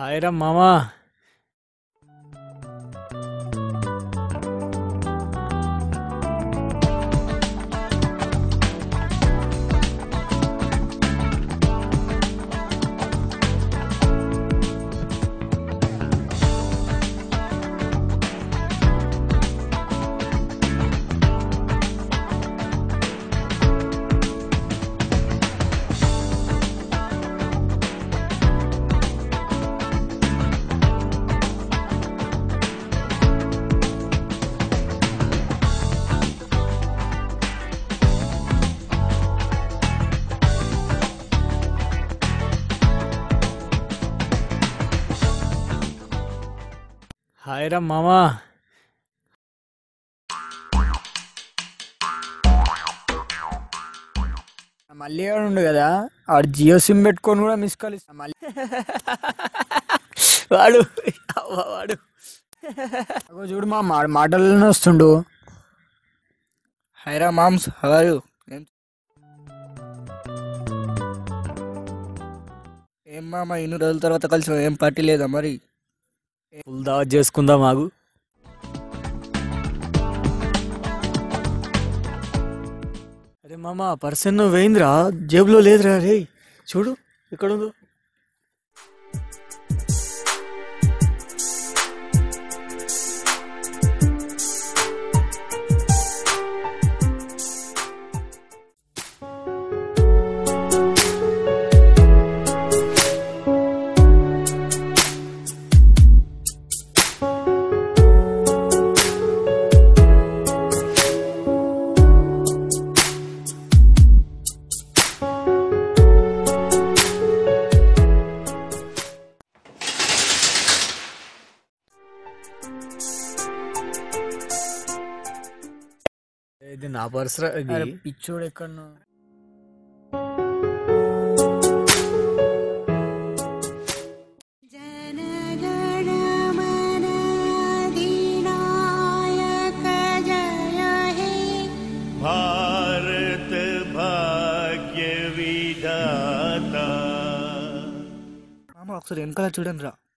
hi రా మామా hi రా మామా మళ్ళీ వాడు ఉండు కదా ఆడు జియో సిమ్ పెట్టుకొని కూడా మిస్ కాల్ ఇస్తా మళ్ళీ వాడు అవ్వ వాడు అగో చూడు మా మా మాటల్లోనే వస్తుండు హైరా మామ్స్ హవారు ఏం మామ ఇన్ని రోజుల తర్వాత కలిసి ఏం పార్టీ లేదా మరి ఫుల్ దావత్ చేసుకుందాం ఆగు అరే మామా పర్సన్ వేయింద్రా జేబులో లేదురా రే చూడు ఇక్కడ ఉందో ఇది నా పర్స్ రా ఇది అరే పిచ్చోడు ఎక్కడనో जनगणमनाधिनायक जय हे भारत भाग्य विधाता మామ ఒకసారి వెనకాల చూడండి రా